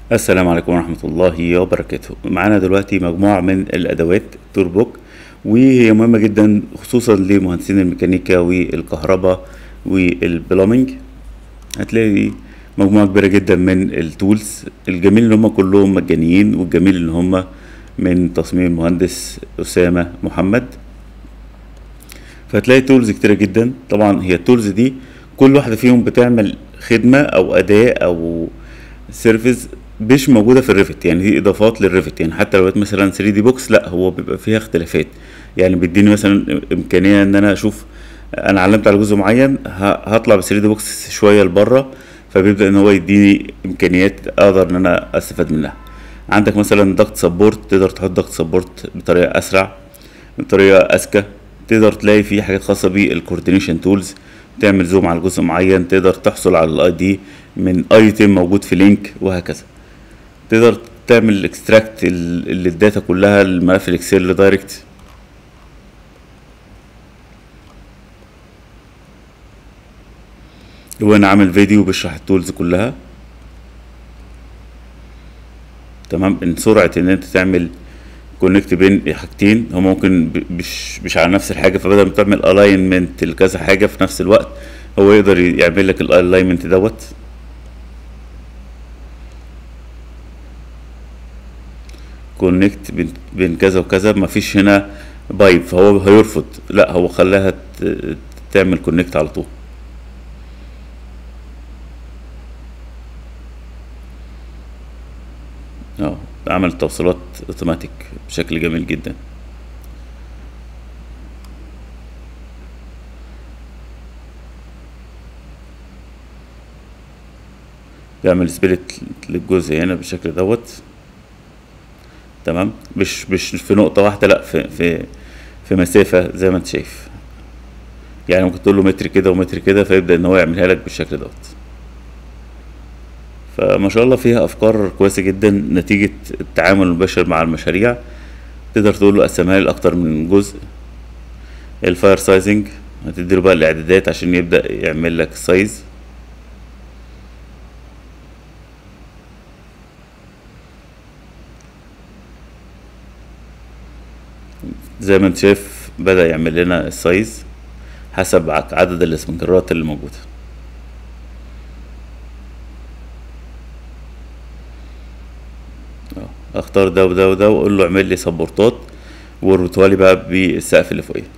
السلام عليكم ورحمة الله وبركاته معانا دلوقتي مجموعة من الأدوات تور بوك وهي مهمة جدا خصوصا لمهندسين الميكانيكا والكهرباء والبلومينج هتلاقي مجموعة كبيرة جدا من التولز الجميل ان هم كلهم مجانيين والجميل ان هم من تصميم المهندس أسامة محمد فهتلاقي تولز كتيرة جدا طبعا هي التولز دي كل واحدة فيهم بتعمل خدمة أو أداة أو سيرفيس مش موجودة في الريفت يعني دي إضافات للريفت يعني حتى لو لقيت مثلا 3 دي بوكس لا هو بيبقى فيها اختلافات يعني بيديني مثلا إمكانية إن أنا أشوف أنا علمت على جزء معين ه- هطلع ب 3 دي بوكس شوية لبره فبيبدأ إن هو يديني إمكانيات أقدر إن أنا أستفاد منها عندك مثلا ضغط سبورت تقدر تحط ضغط سبورت بطريقة أسرع بطريقة أذكى تقدر تلاقي فيه حاجات خاصة بالكوردينيشن تولز تعمل زوم على جزء معين تقدر تحصل على الاي دي من ايتم موجود في لينك وهكذا تقدر تعمل اكستراكت للداتا كلها الملف الاكسل دايركت وانا عامل فيديو بيشرح التولز كلها تمام ان سرعة ان انت تعمل كونكت بين حاجتين هو ممكن ب- مش مش على نفس الحاجة فبدل ما تعمل الاينمنت لكذا حاجة في نفس الوقت هو يقدر يعمل لك الالاينمنت دوت كونكت بين بين كذا وكذا مفيش هنا بايب فهو هيرفض لا هو خلاها ت- تعمل كونكت على طول اه عمل توصيلات اوتوماتيك بشكل جميل جدا يعمل سبليت للجزء هنا بالشكل دوت تمام مش مش في نقطة واحدة لا في في في مسافة زي ما انت شايف يعني ممكن تقول له متر كده ومتر كده فيبدأ ان هو يعملها لك بالشكل دوت فما شاء الله فيها افكار كويسة جدا نتيجة التعامل المباشر مع المشاريع تقدر تقول له قسمها لي اكتر من جزء الفاير سايزنج هتديله بقى الاعدادات عشان يبدأ يعمل لك سايز زي ما انت شايف بدأ يعمل لنا السايز حسب ع- عدد الاسبنجرات اللي موجودة اه، اختار ده وده وده واقول له اعمل لي سبورتات واربطها لي بقى بالسقف اللي فوقيه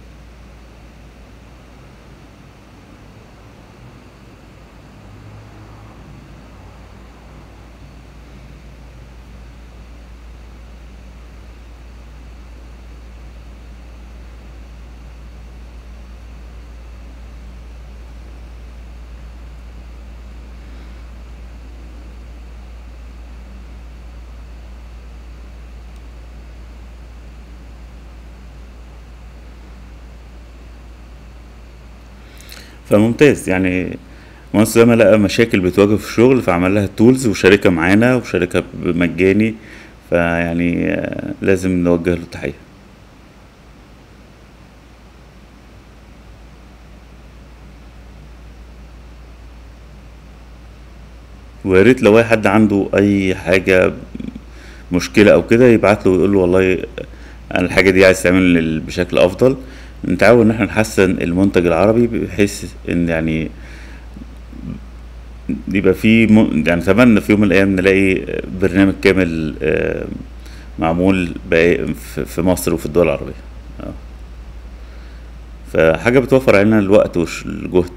فممتاز يعني مهندس زي ما لقى مشاكل بتواجه في الشغل فعمل لها التولز وشاركها معانا وشاركها بمجاني فيعني آه، لازم نوجه له التحية ويا ريت لو اي حد عنده اي حاجة مشكلة او كده يبعت له ويقول له والله انا الحاجة دي عايز تعمل بشكل افضل نتعاون ان احنا نحسن المنتج العربي بحيث ان يعني يبقى في م... يعني اتمنى في يوم من الايام نلاقي برنامج كامل آه، معمول بقى في في مصر وفي الدول العربية آه. فحاجة بتوفر علينا الوقت والجهد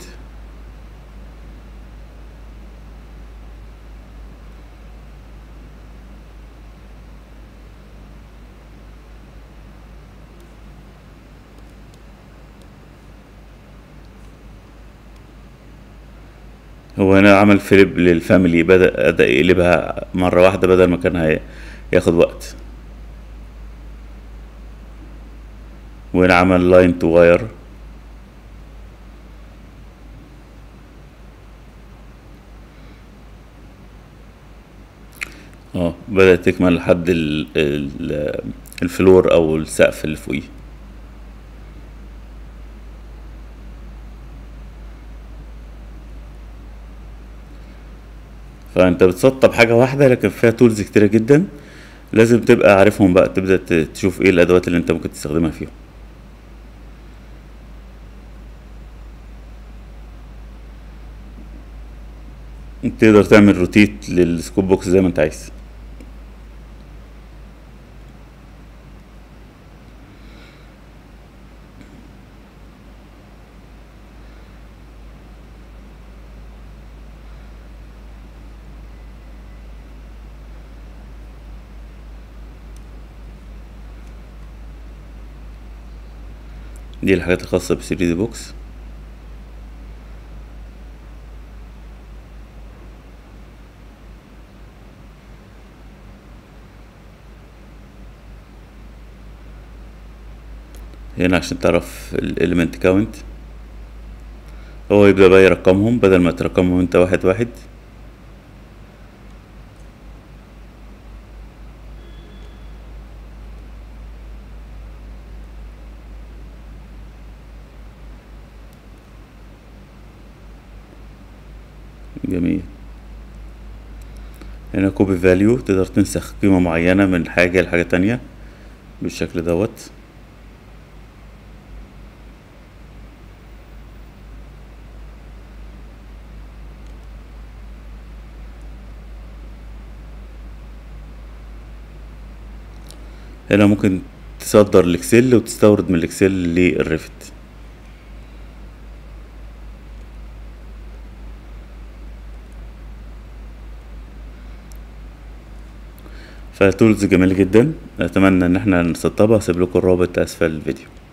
هو هنا عمل فليب للفاميلي بدأ بدأ يقلبها مرة واحدة بدل ما كان هي- ياخد وقت وهنا عمل لاين تو واير اه بدأت تكمل لحد ال- ال- الفلور او السقف اللي فوقيه فانت بتسطب حاجة واحدة لكن فيها تولز كتيرة جدا لازم تبقى عارفهم بقى تبدأ ت- تشوف ايه الادوات اللي انت ممكن تستخدمها فيهم تقدر تعمل روتيت للسكوب بوكس زي ما انت عايز دي الحاجات الخاصة ب 3 دي بوكس هنا عشان تعرف الاليمنت كاونت هو يبدأ بقى يرقمهم بدل ما ترقمهم انت واحد واحد جميل هنا كوبي فاليو تقدر تنسخ قيمة معينة من حاجة لحاجة تانية بالشكل دوت هنا ممكن تصدر الاكسل وتستورد من الاكسل للريفت فتولز جميلة جدا اتمنى ان احنا نسطبها هسيب لكم الرابط اسفل الفيديو